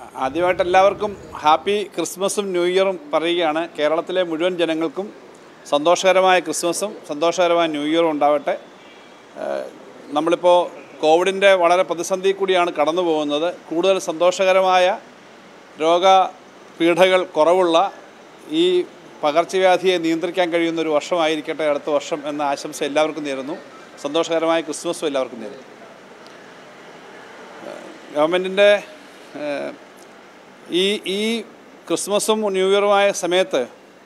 ആദ്യമായിട്ട് എല്ലാവർക്കും ഹാപ്പി ക്രിസ്മസും ന്യൂ ഇയറും പറയുകയാണ് കേരളത്തിലെ മുഴുവൻ ജനങ്ങൾക്കും സന്തോഷകരമായ ക്രിസ്മസും സന്തോഷകരമായ ന്യൂ ഇയറും ഉണ്ടാവട്ടെ ഏഹ് നമ്മളിപ്പോൾ കോവിഡിൻ്റെ വളരെ പ്രതിസന്ധി കൂടിയാണ് കടന്നു പോകുന്നത് കൂടുതൽ സന്തോഷകരമായ രോഗപീഠകൾ കുറവുള്ള ഈ പകർച്ചവ്യാധിയെ നിയന്ത്രിക്കാൻ കഴിയുന്ന ഒരു വർഷമായിരിക്കട്ടെ അടുത്ത വർഷം എന്ന ആശംസ എല്ലാവർക്കും നേരുന്നു സന്തോഷകരമായ ക്രിസ്മസും എല്ലാവർക്കും നേരുന്നു ഗവൺമെൻറ്റിൻ്റെ ഈ ഈ ക്രിസ്മസും ന്യൂ ഇയറുമായ സമയത്ത്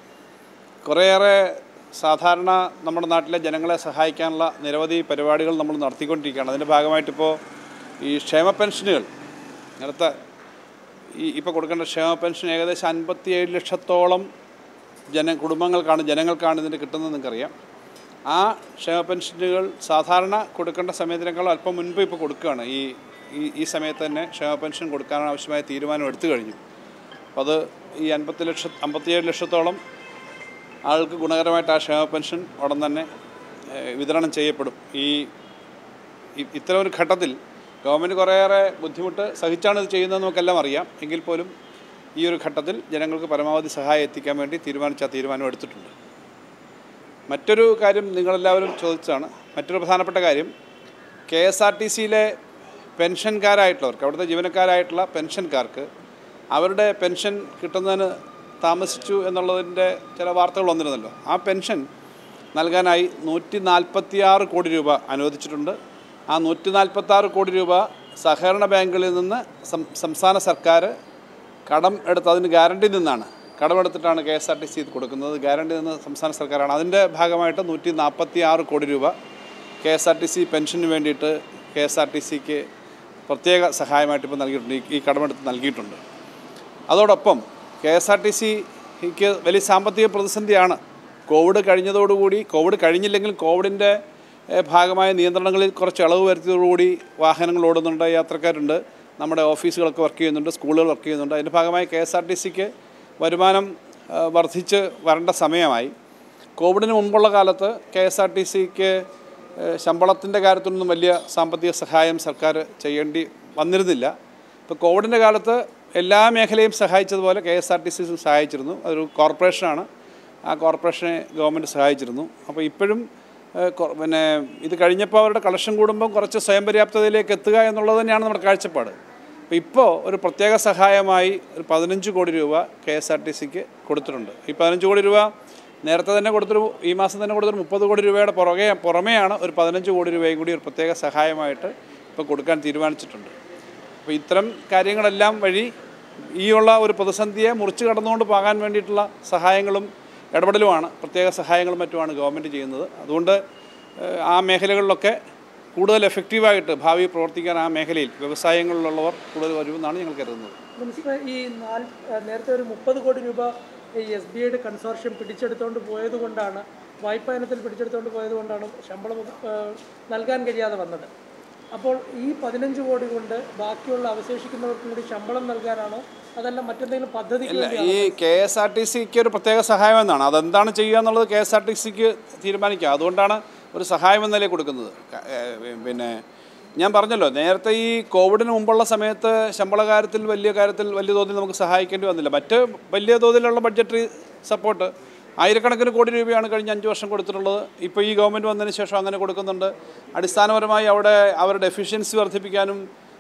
കുറേയേറെ സാധാരണ നമ്മുടെ നാട്ടിലെ ജനങ്ങളെ സഹായിക്കാനുള്ള നിരവധി പരിപാടികൾ നമ്മൾ നടത്തിക്കൊണ്ടിരിക്കുകയാണ് അതിൻ്റെ ഭാഗമായിട്ടിപ്പോൾ ഈ ക്ഷേമ പെൻഷനുകൾ നേരത്തെ ഈ ഇപ്പോൾ കൊടുക്കേണ്ട ക്ഷേമ പെൻഷൻ ഏകദേശം അൻപത്തിയേഴ് ലക്ഷത്തോളം ജന കുടുംബങ്ങൾക്കാണ് ജനങ്ങൾക്കാണ് ഇതിന് കിട്ടുന്നത് നിങ്ങൾക്കറിയാം ആ ക്ഷേമ പെൻഷനുകൾ സാധാരണ കൊടുക്കേണ്ട സമയത്തിനേക്കാൾ അല്പം മുൻപ് ഇപ്പോൾ കൊടുക്കുകയാണ് ഈ ഈ ഈ സമയത്ത് തന്നെ ക്ഷേമ പെൻഷൻ കൊടുക്കാൻ ആവശ്യമായ തീരുമാനം എടുത്തു കഴിഞ്ഞു അപ്പോൾ അത് ഈ അൻപത്തി ലക്ഷ അമ്പത്തിയേഴ് ലക്ഷത്തോളം ആൾക്ക് ഗുണകരമായിട്ട് ആ ക്ഷേമ പെൻഷൻ ഉടൻ തന്നെ ഏഹ്, വിതരണം ചെയ്യപ്പെടും ഈ ഇ- ഇത്തരം ഒരു ഘട്ടത്തിൽ ഗവൺമെൻറ് കുറേയേറെ ബുദ്ധിമുട്ട് സഹിച്ചാണ് ഇത് ചെയ്യുന്നതെന്ന് നമുക്കെല്ലാം അറിയാം എങ്കിൽ പോലും ഈ ഒരു ഘട്ടത്തിൽ ജനങ്ങൾക്ക് പരമാവധി സഹായം എത്തിക്കാൻ വേണ്ടി തീരുമാനിച്ച ആ തീരുമാനം എടുത്തിട്ടുണ്ട് മറ്റൊരു കാര്യം നിങ്ങളെല്ലാവരും ചോദിച്ചതാണ് മറ്റൊരു പ്രധാനപ്പെട്ട കാര്യം കെ എസ് ആർ ടി സിയിലെ പെൻഷൻകാരായിട്ടുള്ളവർക്ക് അവിടുത്തെ ജീവനക്കാരായിട്ടുള്ള പെൻഷൻകാർക്ക് അവരുടെ പെൻഷൻ കിട്ടുന്നതിന് താമസിച്ചു എന്നുള്ളതിൻ്റെ ചില വാർത്തകൾ വന്നിരുന്നല്ലോ ആ പെൻഷൻ നൽകാനായി നൂറ്റി നാൽപ്പത്തി ആറ് കോടി രൂപ അനുവദിച്ചിട്ടുണ്ട് ആ നൂറ്റി നാൽപ്പത്താറ് കോടി രൂപ സഹകരണ ബാങ്കുകളിൽ നിന്ന് സം- സംസ്ഥാന സർക്കാർ കടം എടുത്ത് അതിന് ഗ്യാരണ്ടി നിന്നാണ് കടമെടുത്തിട്ടാണ് K S R T C ഇത് കൊടുക്കുന്നത് ഗ്യാരണ്ടി നിന്ന് സംസ്ഥാന സർക്കാരാണ് അതിൻ്റെ ഭാഗമായിട്ട് നൂറ്റി നാൽപ്പത്തി ആറ് കോടി രൂപ K S R T C പെൻഷന് വേണ്ടിയിട്ട് കെ എസ് ആർ ടി സിക്ക് പ്രത്യേക സഹായമായിട്ട് ഇപ്പോൾ നൽകിയിട്ടുണ്ട് ഈ- ഈ കടമെടുത്ത് നൽകിയിട്ടുണ്ട് അതോടൊപ്പം കെ എസ് ആർ ടി സിക്ക് വലിയ സാമ്പത്തിക പ്രതിസന്ധിയാണ് കോവിഡ് കഴിഞ്ഞതോടുകൂടി കോവിഡ് കഴിഞ്ഞില്ലെങ്കിൽ കോവിഡിൻ്റെ ഏഹ്, ഭാഗമായ നിയന്ത്രണങ്ങളിൽ കുറച്ച് ഇളവ് വരുത്തിയതോടുകൂടി വാഹനങ്ങൾ ഓടുന്നുണ്ട് യാത്രക്കാരുണ്ട് നമ്മുടെ ഓഫീസുകളൊക്കെ വർക്ക് ചെയ്യുന്നുണ്ട് സ്കൂളുകൾ വർക്ക് ചെയ്യുന്നുണ്ട് അതിൻ്റെ ഭാഗമായി കെ എസ് ആർ ടി സിക്ക് വരുമാനം ഏഹ്, വർദ്ധിച്ച് വരേണ്ട സമയമായി കോവിഡിന് മുമ്പുള്ള കാലത്ത് കെ എസ് ആർ ടി സിക്ക് ശമ്പളത്തിൻ്റെ കാര്യത്തിലൊന്നും വലിയ സാമ്പത്തിക സഹായം സർക്കാർ ചെയ്യേണ്ടി വന്നിരുന്നില്ല ഇപ്പോൾ കോവിഡിൻ്റെ കാലത്ത് എല്ലാ മേഖലയും സഹായിച്ചതുപോലെ K S R T C സഹായിച്ചിരുന്നു അതൊരു കോർപ്പറേഷനാണ് ആ കോർപ്പറേഷനെ ഗവൺമെൻറ് സഹായിച്ചിരുന്നു അപ്പോൾ ഇപ്പോഴും ഏഹ്, കൊ- പിന്നെ ഇത് കഴിഞ്ഞപ്പോൾ അവരുടെ കളക്ഷൻ കൂടുമ്പം കുറച്ച് സ്വയം പര്യാപ്തതയിലേക്ക് എത്തുക എന്നുള്ളത് തന്നെയാണ് നമ്മുടെ കാഴ്ചപ്പാട് അപ്പോൾ ഇപ്പോൾ ഒരു പ്രത്യേക സഹായമായി ഒരു പതിനഞ്ച് കോടി രൂപ കെ എസ് ആർ ടി സിക്ക് കൊടുത്തിട്ടുണ്ട് ഈ പതിനഞ്ച് കോടി രൂപ നേരത്തെ തന്നെ കൊടുത്തൊരു ഈ മാസം തന്നെ കൊടുത്തൊരു മുപ്പത് കോടി രൂപയുടെ പുറകെ പുറമെയാണ് ഒരു പതിനഞ്ച് കോടി രൂപയും കൂടി ഒരു പ്രത്യേക സഹായമായിട്ട് ഇപ്പോൾ കൊടുക്കാൻ തീരുമാനിച്ചിട്ടുണ്ട് അപ്പോൾ ഇത്തരം കാര്യങ്ങളെല്ലാം വഴി ഈ ഉള്ള ഒരു പ്രതിസന്ധിയെ മുറിച്ച് കടന്നുകൊണ്ട് പോകാൻ വേണ്ടിയിട്ടുള്ള സഹായങ്ങളും ഇടപെടലുമാണ് പ്രത്യേക സഹായങ്ങളും മറ്റുമാണ് ഗവൺമെൻറ് ചെയ്യുന്നത് അതുകൊണ്ട് ഏഹ്, ആ മേഖലകളിലൊക്കെ കൂടുതൽ എഫക്റ്റീവായിട്ട് ഭാവി പ്രവർത്തിക്കാൻ ആ മേഖലയിൽ വ്യവസായങ്ങളിലുള്ളവർ കൂടുതൽ വരുമെന്നാണ് ഞങ്ങൾ കരുതുന്നത് മുനിസിപ്പൽ ഈ നാല് നേരത്തെ ഒരു മുപ്പത് കോടി രൂപ ഈ എസ് ബി ഐയുടെ കൺസോർഷ്യം പിടിച്ചെടുത്തുകൊണ്ട് പോയത് കൊണ്ടാണ് വായ്പാ ഇനത്തിൽ പിടിച്ചെടുത്തുകൊണ്ട് പോയത് കൊണ്ടാണ് ശമ്പളം ഏഹ്, നൽകാൻ കഴിയാതെ വന്നത് അപ്പോൾ ഈ പതിനഞ്ച് കോടി കൊണ്ട് ബാക്കിയുള്ള അവശേഷിക്കുന്നവർക്കും കൂടി ശമ്പളം നൽകാനാണോ അതല്ല മറ്റെന്തെങ്കിലും പദ്ധതിക്ക് ഇല്ല വേണ്ടിയാണോ ഈ കെ എസ് ആർ ടി സിക്ക് ഒരു പ്രത്യേക സഹായം എന്നാണ് അതെന്താണ് ചെയ്യുക എന്നുള്ളത് കെ എസ് ആർ ടി സിക്ക് തീരുമാനിക്കുക അതുകൊണ്ടാണ് ഒരു സഹായം എന്ന നിലയിൽ കൊടുക്കുന്നത് ക- ഏഹ് പിന്നെ ഞാൻ പറഞ്ഞല്ലോ നേരത്തെ ഈ കോവിഡിന് മുമ്പുള്ള സമയത്ത് ശമ്പള കാര്യത്തിൽ വലിയ കാര്യത്തിൽ വലിയ തോതിൽ നമുക്ക് സഹായിക്കേണ്ടി വന്നില്ല മറ്റ് വലിയ തോതിലുള്ള ബഡ്ജറ്ററി സപ്പോർട്ട് ആയിരക്കണക്കിന് കോടി രൂപയാണ് കഴിഞ്ഞ അഞ്ച് വർഷം കൊടുത്തിട്ടുള്ളത് ഇപ്പോൾ ഈ ഗവൺമെൻറ് വന്നതിന് ശേഷം അങ്ങനെ കൊടുക്കുന്നുണ്ട് അടിസ്ഥാനപരമായി അവിടെ അവരുടെ എഫിഷ്യൻസി വർദ്ധിപ്പിക്കാനും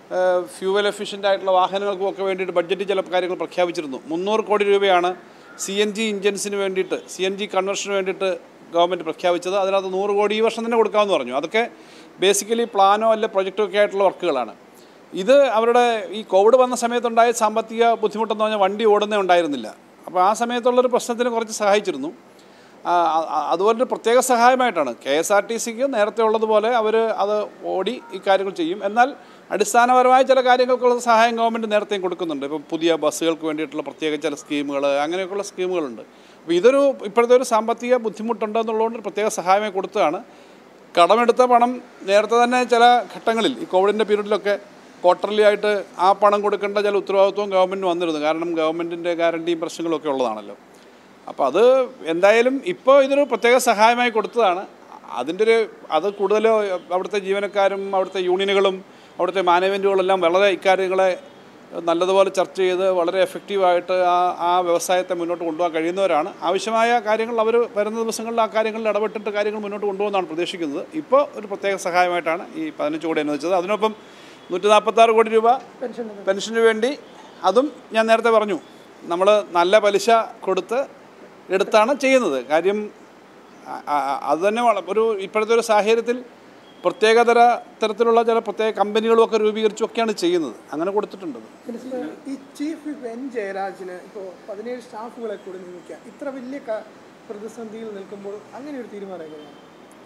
ഫ്യൂവൽ എഫിഷ്യൻ്റ് ആയിട്ടുള്ള വാഹനങ്ങൾക്കും ഒക്കെ വേണ്ടിയിട്ട് ബഡ്ജറ്റ് ചില കാര്യങ്ങൾ പ്രഖ്യാപിച്ചിരുന്നു മുന്നൂറ് കോടി രൂപയാണ് സി എൻ ജി ഇഞ്ചൻസിന് വേണ്ടിയിട്ട് സി എൻ ജി കൺവെർഷന് വേണ്ടിയിട്ട് ഗവൺമെൻറ് പ്രഖ്യാപിച്ചത് അതിനകത്ത് നൂറ് കോടി ഈ വർഷം തന്നെ കൊടുക്കാമെന്ന് പറഞ്ഞു അതൊക്കെ ബേസിക്കലി പ്ലാനോ അല്ലെ പ്രൊജക്റ്റോ ഒക്കെ ആയിട്ടുള്ള വർക്കുകളാണ് ഇത് അവരുടെ ഈ കോവിഡ് വന്ന സമയത്തുണ്ടായ സാമ്പത്തിക ബുദ്ധിമുട്ടെന്ന് പറഞ്ഞാൽ വണ്ടി ഓടുന്നേ ഉണ്ടായിരുന്നില്ല അപ്പോൾ ആ സമയത്തുള്ളൊരു പ്രശ്നത്തിന് കുറച്ച് സഹായിച്ചിരുന്നു ആ, ആ- അതുപോലൊരു പ്രത്യേക സഹായമായിട്ടാണ് കെ എസ് ആർ ടി സിക്ക് നേരത്തെ ഉള്ളതുപോലെ അവർ അത് ഓടി ഈ കാര്യങ്ങൾ ചെയ്യും എന്നാൽ അടിസ്ഥാനപരമായ ചില കാര്യങ്ങൾക്കുള്ള സഹായം ഗവൺമെൻറ് നേരത്തെയും കൊടുക്കുന്നുണ്ട് ഇപ്പോൾ പുതിയ ബസ്സുകൾക്ക് വേണ്ടിയിട്ടുള്ള പ്രത്യേക ചില സ്കീമുകൾ അങ്ങനെയൊക്കെയുള്ള സ്കീമുകളുണ്ട് അപ്പോൾ ഇതൊരു ഇപ്പോഴത്തെ ഒരു സാമ്പത്തിക ബുദ്ധിമുട്ടുണ്ടെന്നുള്ളതുകൊണ്ട് ഒരു പ്രത്യേക സഹായമായി കൊടുത്തതാണ് കടമെടുത്ത പണം നേരത്തെ തന്നെ ചില ഘട്ടങ്ങളിൽ ഈ കോവിഡിൻ്റെ പീരീഡിലൊക്കെ ക്വാർട്ടർലി ആയിട്ട് ആ പണം കൊടുക്കേണ്ട ചില ഉത്തരവാദിത്വം ഗവൺമെൻറ് വന്നിരുന്നു കാരണം ഗവൺമെൻറ്റിൻ്റെ ഗ്യാരണ്ടിയും പ്രശ്നങ്ങളൊക്കെ ഉള്ളതാണല്ലോ അപ്പോൾ അത് എന്തായാലും ഇപ്പോൾ ഇതൊരു പ്രത്യേക സഹായമായി കൊടുത്തതാണ് അതിൻ്റെ ഒരു അത് കൂടുതൽ അവിടുത്തെ ജീവനക്കാരും അവിടുത്തെ യൂണിയനുകളും അവിടുത്തെ മാനേജ്മെൻറ്റുകളെല്ലാം വളരെ ഇക്കാര്യങ്ങളെ നല്ലതുപോലെ ചർച്ച ചെയ്ത് വളരെ എഫക്റ്റീവായിട്ട് ആ ആ വ്യവസായത്തെ മുന്നോട്ട് കൊണ്ടുപോകാൻ കഴിയുന്നവരാണ് ആവശ്യമായ കാര്യങ്ങൾ അവർ വരുന്ന ദിവസങ്ങളിൽ ആ കാര്യങ്ങളിൽ ഇടപെട്ടിട്ട് കാര്യങ്ങൾ മുന്നോട്ട് കൊണ്ടുപോകുന്നതാണ് പ്രതീക്ഷിക്കുന്നത് ഇപ്പോൾ ഒരു പ്രത്യേക സഹായമായിട്ടാണ് ഈ പതിനഞ്ച് കോടി അനുവദിച്ചത് അതിനൊപ്പം നൂറ്റി നാൽപ്പത്താറ് കോടി രൂപ പെൻഷൻ പെൻഷന് വേണ്ടി അതും ഞാൻ നേരത്തെ പറഞ്ഞു നമ്മൾ നല്ല പലിശ കൊടുത്ത് എടുത്താണ് ചെയ്യുന്നത് കാര്യം ആ- ആ- അത് തന്നെ വള- ഒരു ഇപ്പോഴത്തെ ഒരു സാഹചര്യത്തിൽ പ്രത്യേകതര തരത്തിലുള്ള ചില പ്രത്യേക കമ്പനികളും ഒക്കെ രൂപീകരിച്ചൊക്കെയാണ് ചെയ്യുന്നത് അങ്ങനെ കൊടുത്തിട്ടുണ്ട് ഈ ചീഫ് വിപ്പ് എൻ ജയരാജിന് ഇപ്പോൾ പതിനേഴ് സ്റ്റാഫുകളെ കൂടി നിയമിക്കുക ഇത്ര വലിയ ക- പ്രതിസന്ധിയിൽ നിൽക്കുമ്പോൾ അങ്ങനെ ഒരു തീരുമാനം എങ്ങനെയാണ്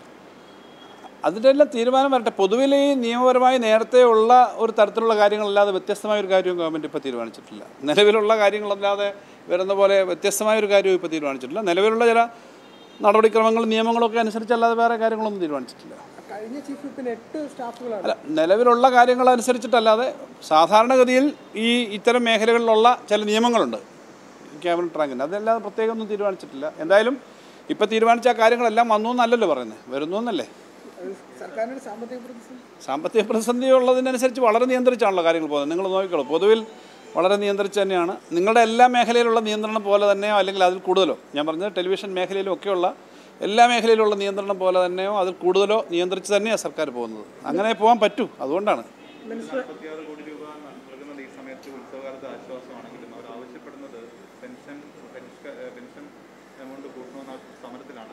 അതിൻ്റെ എല്ലാം തീരുമാനം വരട്ടെ പൊതുവിൽ ഈ നിയമപരമായി നേരത്തെ ഉള്ള ഒരു തരത്തിലുള്ള കാര്യങ്ങളല്ലാതെ വ്യത്യസ്തമായ ഒരു കാര്യവും ഗവൺമെൻറ് ഇപ്പോൾ തീരുമാനിച്ചിട്ടില്ല നിലവിലുള്ള കാര്യങ്ങളല്ലാതെ വരുന്ന പോലെ വ്യത്യസ്തമായ ഒരു കാര്യവും ഇപ്പോൾ തീരുമാനിച്ചിട്ടില്ല നിലവിലുള്ള ചില നടപടിക്രമങ്ങളും നിയമങ്ങളൊക്കെ അനുസരിച്ചല്ലാതെ വേറെ കാര്യങ്ങളൊന്നും തീരുമാനിച്ചിട്ടില്ല കഴിഞ്ഞ ചീഫ് വിപ്പിന് എട്ട് സ്റ്റാഫുകളാണ് അല്ല നിലവിലുള്ള കാര്യങ്ങൾ അനുസരിച്ചിട്ടല്ലാതെ സാധാരണഗതിയിൽ ഈ ഇത്തരം മേഖലകളിലുള്ള ചില നിയമങ്ങളുണ്ട് ക്യാബിനറ്റ് റാങ്കിന് അതെല്ലാം പ്രത്യേകം ഒന്നും തീരുമാനിച്ചിട്ടില്ല എന്തായാലും ഇപ്പോൾ തീരുമാനിച്ച ആ കാര്യങ്ങളെല്ലാം വന്നു എന്നല്ലല്ലോ പറയുന്നത് വരുന്നു എന്നല്ലേ അത് സർക്കാരിൻ്റെ സാമ്പത്തിക പ്രതിസന്ധി സാമ്പത്തിക പ്രതിസന്ധി ഉള്ളതിനനുസരിച്ച് വളരെ നിയന്ത്രിച്ചാണല്ലോ കാര്യങ്ങൾ പോകുന്നത് നിങ്ങൾ നോക്കിക്കോളൂ പൊതുവിൽ വളരെ നിയന്ത്രിച്ച് തന്നെയാണ് നിങ്ങളുടെ എല്ലാ മേഖലയിലുള്ള നിയന്ത്രണം പോലെ തന്നെയോ അല്ലെങ്കിൽ അതിൽ കൂടുതലോ ഞാൻ പറഞ്ഞത് ടെലിവിഷൻ മേഖലയിലും ഒക്കെയുള്ള എല്ലാ മേഖലയിലുള്ള നിയന്ത്രണം പോലെ തന്നെയോ അതിൽ കൂടുതലോ നിയന്ത്രിച്ച് തന്നെയാണ് സർക്കാർ പോകുന്നത് അങ്ങനെ പോകാൻ പറ്റൂ അതുകൊണ്ടാണ് മിനിസ്റ്റർ മുപ്പത്തിയാറ് കോടി രൂപ നൽകുന്നത് ഈ സമയത്ത് ഉത്സവകാലത്ത് ആശ്വാസമാണെങ്കിലും അവർ ആവശ്യപ്പെടുന്നത് പെൻഷൻ പെൻഷൻ പെൻഷൻ എമൗണ്ട് കൂട്ടണമെന്ന സമരത്തിലാണ്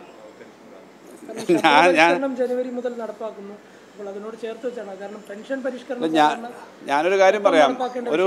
പെൻഷൻകാർ ഞാൻ ഞാൻ പരിഷ്കരണം ജനുവരി മുതൽ നടപ്പാക്കുന്നു അപ്പോൾ അതിനോട് ചേർത്ത് വെച്ചാണ് കാരണം പെൻഷൻ പരിഷ്കരണം ഞാൻ സാധാരണ ഞാനൊരു കാര്യം പറയാം നടപ്പാക്കേണ്ട ഒരു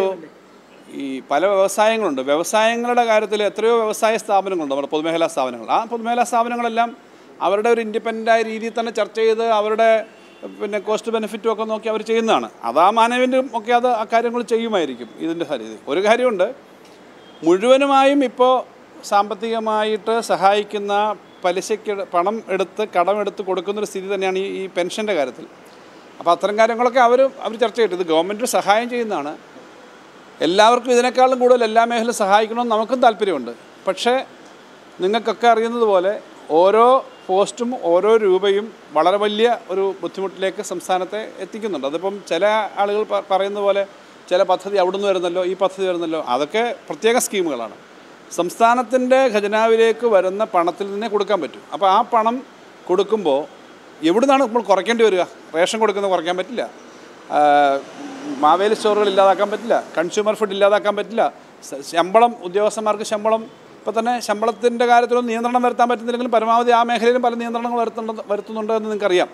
ഈ പല വ്യവസായങ്ങളുണ്ട് വ്യവസായങ്ങളുടെ കാര്യത്തിൽ എത്രയോ വ്യവസായ സ്ഥാപനങ്ങളുണ്ട് നമ്മുടെ പൊതുമേഖലാ സ്ഥാപനങ്ങൾ ആ പൊതുമേഖലാ സ്ഥാപനങ്ങളെല്ലാം അവരുടെ ഒരു ഇൻഡിപെൻഡൻ്റായ രീതിയിൽ തന്നെ ചർച്ച ചെയ്ത് അവരുടെ പിന്നെ കോസ്റ്റ് ബെനിഫിറ്റും ഒക്കെ നോക്കി അവർ ചെയ്യുന്നതാണ് അത് ആ മാനേജ്മെൻറ്റും ഒക്കെ അത് ആ കാര്യങ്ങൾ ചെയ്യുമായിരിക്കും ഇതിൻ്റെ കാര്യത്തിൽ ഒരു കാര്യമുണ്ട് മുഴുവനുമായും ഇപ്പോൾ സാമ്പത്തികമായിട്ട് സഹായിക്കുന്ന പലിശയ്ക്ക് പണം എടുത്ത് കടമെടുത്ത് കൊടുക്കുന്നൊരു സ്ഥിതി തന്നെയാണ് ഈ ഈ പെൻഷൻ്റെ കാര്യത്തിൽ അപ്പോൾ അത്തരം കാര്യങ്ങളൊക്കെ അവർ അവർ ചർച്ച ചെയ്തിട്ട് ഇത് ഗവൺമെൻറ് സഹായം ചെയ്യുന്നതാണ് എല്ലാവർക്കും ഇതിനേക്കാളും കൂടുതൽ എല്ലാ മേഖലയും സഹായിക്കണമെന്ന് നമുക്കും താല്പര്യമുണ്ട് പക്ഷേ നിങ്ങൾക്കൊക്കെ അറിയുന്നത് പോലെ ഓരോ പോസ്റ്റും ഓരോ രൂപയും വളരെ വലിയ ഒരു ബുദ്ധിമുട്ടിലേക്ക് സംസ്ഥാനത്തെ എത്തിക്കുന്നുണ്ട് അതിപ്പം ചില ആളുകൾ പ- പറയുന്ന പോലെ ചില പദ്ധതി അവിടുന്ന് വരുന്നല്ലോ ഈ പദ്ധതി വരുന്നല്ലോ അതൊക്കെ പ്രത്യേക സ്കീമുകളാണ് സംസ്ഥാനത്തിൻ്റെ ഖജനാവിലേക്ക് വരുന്ന പണത്തിൽ നിന്നേ കൊടുക്കാൻ പറ്റും അപ്പോൾ ആ പണം കൊടുക്കുമ്പോൾ എവിടുന്നാണ് നമ്മൾ കുറയ്ക്കേണ്ടി വരിക റേഷൻ കൊടുക്കുന്നത് കുറയ്ക്കാൻ പറ്റില്ല ആ, മാവേലി സ്റ്റോറുകൾ ഇല്ലാതാക്കാൻ പറ്റില്ല കൺസ്യൂമർ ഫുഡ് ഇല്ലാതാക്കാൻ പറ്റില്ല സ- ശമ്പളം ഉദ്യോഗസ്ഥന്മാർക്ക് ശമ്പളം ഇപ്പോൾ തന്നെ ശമ്പളത്തിൻ്റെ കാര്യത്തിലൊന്നും നിയന്ത്രണം വരുത്താൻ പറ്റുന്നില്ലെങ്കിലും പരമാവധി ആ മേഖലയിലും പല നിയന്ത്രണങ്ങൾ വരുത്തുന്നുണ്ട് വരുത്തുന്നുണ്ട് എന്ന് നിങ്ങൾക്കറിയാം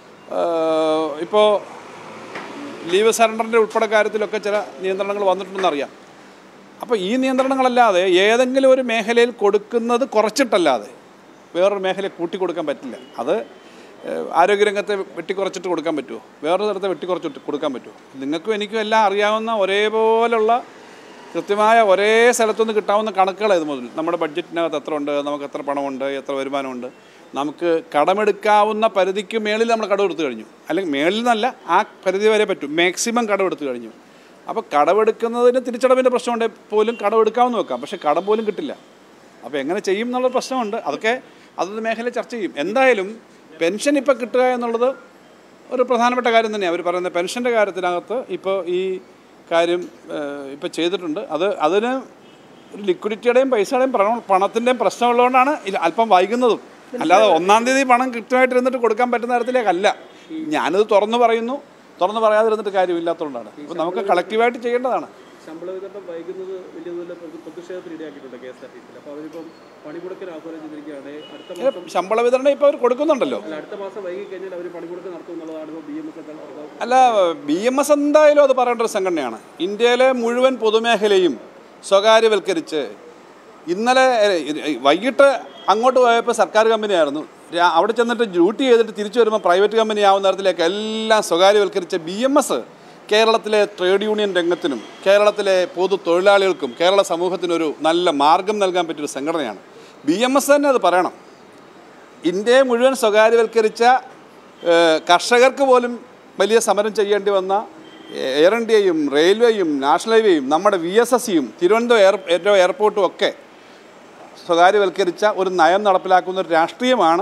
ഇപ്പോൾ ലീവ് സറണ്ടറിൻ്റെ ഉൾപ്പെടെ കാര്യത്തിലൊക്കെ ചില നിയന്ത്രണങ്ങൾ വന്നിട്ടുണ്ടെന്ന് അറിയാം അപ്പോൾ ഈ നിയന്ത്രണങ്ങളല്ലാതെ ഏതെങ്കിലും ഒരു മേഖലയിൽ കൊടുക്കുന്നത് കുറച്ചിട്ടല്ലാതെ വേറൊരു മേഖലയെ കൂട്ടി കൊടുക്കാൻ പറ്റില്ല അത് ഏഹ്, ആരോഗ്യരംഗത്തെ വെട്ടിക്കുറച്ചിട്ട് കൊടുക്കാൻ പറ്റുമോ വേറൊരു തരത്തെ വെട്ടിക്കുറച്ചിട്ട് കൊടുക്കാൻ പറ്റുമോ നിങ്ങൾക്കും എനിക്കും എല്ലാം അറിയാവുന്ന ഒരേപോലുള്ള കൃത്യമായ ഒരേ സ്ഥലത്തുനിന്ന് കിട്ടാവുന്ന കണക്കുകളാണ് ഇത് മുതൽ നമ്മുടെ ബഡ്ജറ്റിനകത്ത് എത്ര ഉണ്ട് നമുക്ക് എത്ര പണമുണ്ട് എത്ര വരുമാനമുണ്ട് നമുക്ക് കടമെടുക്കാവുന്ന പരിധിക്ക് മേളിൽ നമ്മൾ കടമെടുത്ത് കഴിഞ്ഞു അല്ലെങ്കിൽ മേളിൽ നിന്നല്ല ആ പരിധി വരെ പറ്റും മാക്സിമം കടമെടുത്ത് കഴിഞ്ഞു അപ്പോൾ കടമെടുക്കുന്നതിന് തിരിച്ചടവിൻ്റെ പ്രശ്നമുണ്ട് പോലും കടമെടുക്കാമെന്ന് വെക്കാം പക്ഷേ കടം പോലും കിട്ടില്ല അപ്പോൾ എങ്ങനെ ചെയ്യും എന്നുള്ള പ്രശ്നമുണ്ട് അതൊക്കെ അതത് മേഖല ചർച്ച ചെയ്യും എന്തായാലും പെൻഷൻ ഇപ്പോൾ കിട്ടുക എന്നുള്ളത് ഒരു പ്രധാനപ്പെട്ട കാര്യം തന്നെയാണ് അവർ പറയുന്നത് പെൻഷൻ്റെ കാര്യത്തിനകത്ത് ഇപ്പോൾ ഈ കാര്യം ഇപ്പോൾ ചെയ്തിട്ടുണ്ട് അത് അതിന് ഒരു ലിക്വിഡിറ്റിയുടെയും പൈസയുടെയും പണം പണത്തിൻ്റെയും പ്രശ്നമുള്ളതുകൊണ്ടാണ് ഇത് അല്പം വൈകുന്നതും അല്ലാതെ ഒന്നാം തീയതി പണം കൃത്യമായിട്ട് ഇരുന്നിട്ട് കൊടുക്കാൻ പറ്റുന്ന തരത്തിലേക്കല്ല ഞാനിത് തുറന്നു പറയുന്നു തുറന്നു പറയാതിരുന്നിട്ട് കാര്യമില്ലാത്തതുകൊണ്ടാണ് അപ്പോൾ നമുക്ക് കളക്റ്റീവായിട്ട് ചെയ്യേണ്ടതാണ് ശമ്പള വിതരണം വൈകുന്നത് വലിയ തോതിൽ പ്രതി- പ്രതിഷേധത്തിന് ഇടയാക്കിയിട്ടുണ്ട് കെ എസ് ആർ ടി സിയിൽ അപ്പോൾ അവരിപ്പം പണിമുടക്കിന് ആഹ്വാനം ചെയ്തിരിക്കുകയാണ് അടുത്ത മാസം ശമ്പള വിതരണം ഇപ്പോൾ അവർ കൊടുക്കുന്നുണ്ടല്ലോ അല്ല അടുത്ത മാസം വൈകി കഴിഞ്ഞാൽ അവർ പണിമുടക്ക് നടത്തും എന്നുള്ളതാണ് ഇപ്പോൾ ബി എം എസ് ഒക്കെ അല്ല ബി എം എസ് എന്തായാലും അത് പറയേണ്ട ഒരു സംഘടനയാണ് ഇന്ത്യയിലെ മുഴുവൻ പൊതുമേഖലയും സ്വകാര്യവൽക്കരിച്ച് ഇന്നലെ ഏ, ഇത് വൈകിട്ട് അങ്ങോട്ട് പോയപ്പോൾ സർക്കാർ കമ്പനിയായിരുന്നു രാ- അവിടെ ചെന്നിട്ട് ഡ്യൂട്ടി ചെയ്തിട്ട് തിരിച്ചു വരുമ്പോൾ പ്രൈവറ്റ് കമ്പനി ആവുന്ന തരത്തിലേക്ക് എല്ലാം സ്വകാര്യവൽക്കരിച്ച ബി എം എസ് കേരളത്തിലെ ട്രേഡ് യൂണിയൻ രംഗത്തിനും കേരളത്തിലെ പൊതു തൊഴിലാളികൾക്കും കേരള സമൂഹത്തിനൊരു നല്ല മാർഗം നൽകാൻ പറ്റിയൊരു സംഘടനയാണ് ബി എം എസ് തന്നെ അത് പറയണം ഇന്ത്യയെ മുഴുവൻ സ്വകാര്യവൽക്കരിച്ച ഏഹ്, കർഷകർക്ക് പോലും വലിയ സമരം ചെയ്യേണ്ടി വന്ന എയർ ഇന്ത്യയും റെയിൽവേയും നാഷണൽ ഹൈവേയും നമ്മുടെ വി എസ് എസ് സിയും തിരുവനന്തപുരം എയർ ഏറ്റവും എയർപോർട്ടും ഒക്കെ സ്വകാര്യവൽക്കരിച്ച ഒരു നയം നടപ്പിലാക്കുന്ന ഒരു രാഷ്ട്രീയമാണ്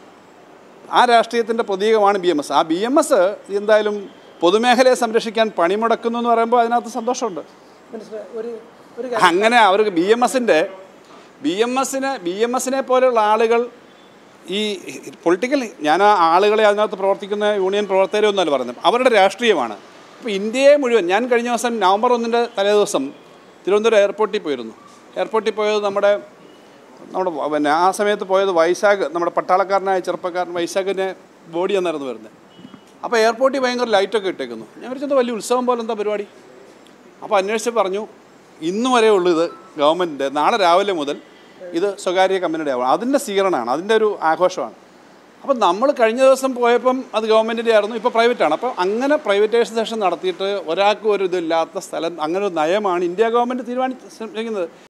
ആ രാഷ്ട്രീയത്തിൻ്റെ പ്രതീകമാണ് ബി എം എസ് ആ ബി എം എസ് എന്തായാലും പൊതുമേഖലയെ സംരക്ഷിക്കാൻ പണിമുടക്കുന്നു എന്ന് പറയുമ്പോൾ അതിനകത്ത് സന്തോഷമുണ്ട് മിനിസ്റ്റർ ഒരു ഒരു അങ്ങനെ അവർക്ക് ബി എം എസിൻ്റെ ബി എം എസിന് ബി എം എസിനെ പോലെയുള്ള ആളുകൾ ഈ പൊളിറ്റിക്കൽ ഞാൻ ആ ആളുകളെ അതിനകത്ത് പ്രവർത്തിക്കുന്ന യൂണിയൻ പ്രവർത്തകരെ ഒന്നല്ല പറയുന്നത് അവരുടെ രാഷ്ട്രീയമാണ് അപ്പോൾ ഇന്ത്യയെ മുഴുവൻ ഞാൻ കഴിഞ്ഞ ദിവസം നവംബർ ഒന്നിൻ്റെ തലേദിവസം തിരുവനന്തപുരം എയർപോർട്ടിൽ പോയിരുന്നു എയർപോർട്ടിൽ പോയത് നമ്മുടെ നമ്മുടെ വ- പിന്നെ ആ സമയത്ത് പോയത് വൈശാഖ് നമ്മുടെ പട്ടാളക്കാരനായ ചെറുപ്പക്കാരൻ വൈശാഖിൻ്റെ ബോഡി എന്നായിരുന്നു വരുന്നത് അപ്പോൾ എയർപോർട്ടിൽ ഭയങ്കര ലൈറ്റൊക്കെ ഇട്ടേക്കുന്നു ഞാൻ വിചാരിച്ചത് വലിയ ഉത്സവം പോലെ എന്താ പരിപാടി അപ്പോൾ അന്വേഷിച്ച് പറഞ്ഞു ഇന്ന് വരെ ഉള്ളൂ ഇത് ഗവൺമെൻറ്റിൻ്റെ നാളെ രാവിലെ മുതൽ ഇത് സ്വകാര്യ കമ്പനിയുടെ ആവണം അതിൻ്റെ സ്വീകരണമാണ് അതിൻ്റെ ഒരു ആഘോഷമാണ് അപ്പം നമ്മൾ കഴിഞ്ഞ ദിവസം പോയപ്പം അത് ഗവൺമെൻറ്റിൻ്റെ ആയിരുന്നു ഇപ്പോൾ പ്രൈവറ്റാണ് അപ്പോൾ അങ്ങനെ പ്രൈവറ്റൈസേഷൻ നടത്തിയിട്ട് ഒരാൾക്കും ഒരു ഇതില്ലാത്ത സ്ഥലം അങ്ങനെ ഒരു നയമാണ് ഇന്ത്യ ഗവൺമെൻറ് തീരുമാനിച്ചിരിക്കുന്നത്